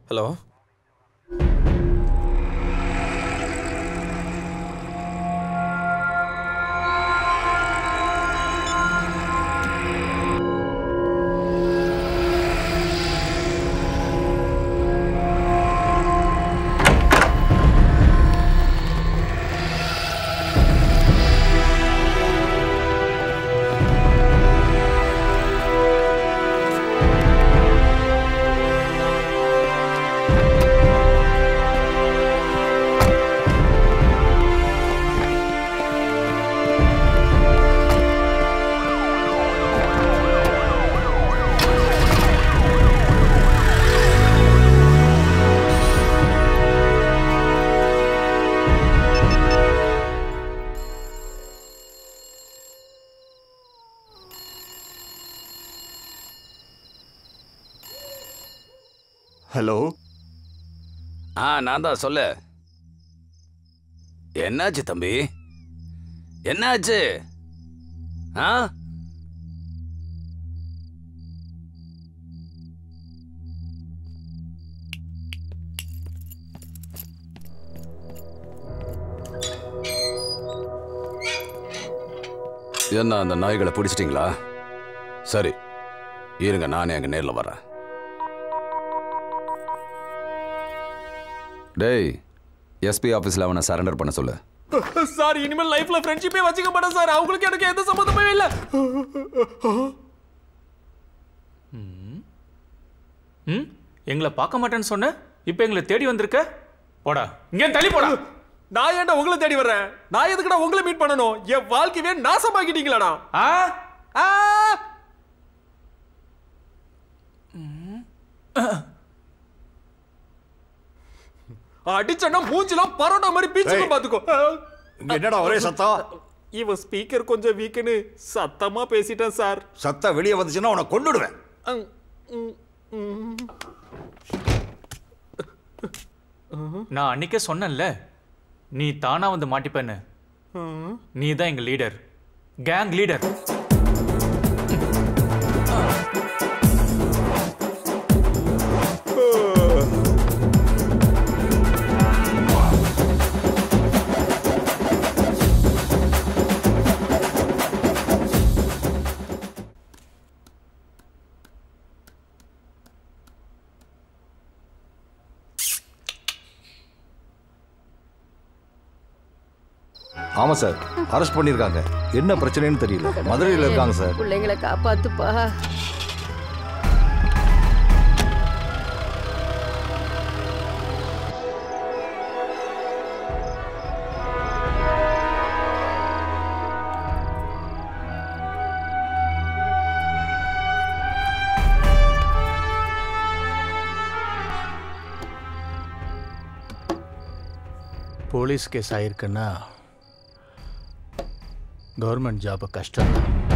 Hello hello ஆ நான் தான் சொல்லு என்னாச்சு தம்பி என்னாச்சு ஆ என்ன அந்த நாய்களை பிடிச்சிட்டிங்களா சரி இருங்க நானே அங்கே நேரில் வரேன் டேய் எஸ்பி ஆஃபீஸில் அவனை சரண்டர் பண்ண சொல்லு சார் இனிமேல் லைஃப்ல ஃப்ரெண்ட்ஷிப்பே வச்சுக்க மாட்டேன் சார் அவங்களுக்கு எனக்கு எந்த சம்மந்தமே இல்லை ம் எங்களை பார்க்க மாட்டேன்னு சொன்ன இப்போ எங்களை தேடி வந்திருக்க போடா இங்கே தள்ளி போடா நான் ஏன்டா உங்களை தேடி வர்றேன் நான் எதுக்குடா உங்களை மீட் பண்ணணும் என் வாழ்க்கையவே நாசமாக்கிட்டீங்களாடா ஆ ஆ! அடிச்சனா மூஞ்சிலாம் பரோட்டா மாதிரி பீச்சுக்கு ஏய். பாத்துக்கோ இங்க என்னடா ஒரே சத்தம் இவன் ஸ்பீக்கர் கொஞ்சம் வீக்குன்னு சத்தமா பேசிட்டேன் சார் சத்தம் வெளியே வந்துச்சுன்னா உன்னை கொண்டுடுவேன் அங், ம், ம். நான் அன்னைக்கே சொன்னேன்ல நீ தானா வந்து மாட்டிப்பேன்னு நீ தான் எங்க லீடர் கேங் லீடர் ஆமா சார் அரெஸ்ட் பண்ணிருக்காங்க என்ன பிரச்சனைன்னு தெரியல மதுரையில் இருக்காங்க சார் பிள்ளைங்களை காப்பாத்துப்பா போலீஸ் கேஸ் ஆயிருக்குன்னா கவர்மெண்ட் ஜாப் கஷ்டம்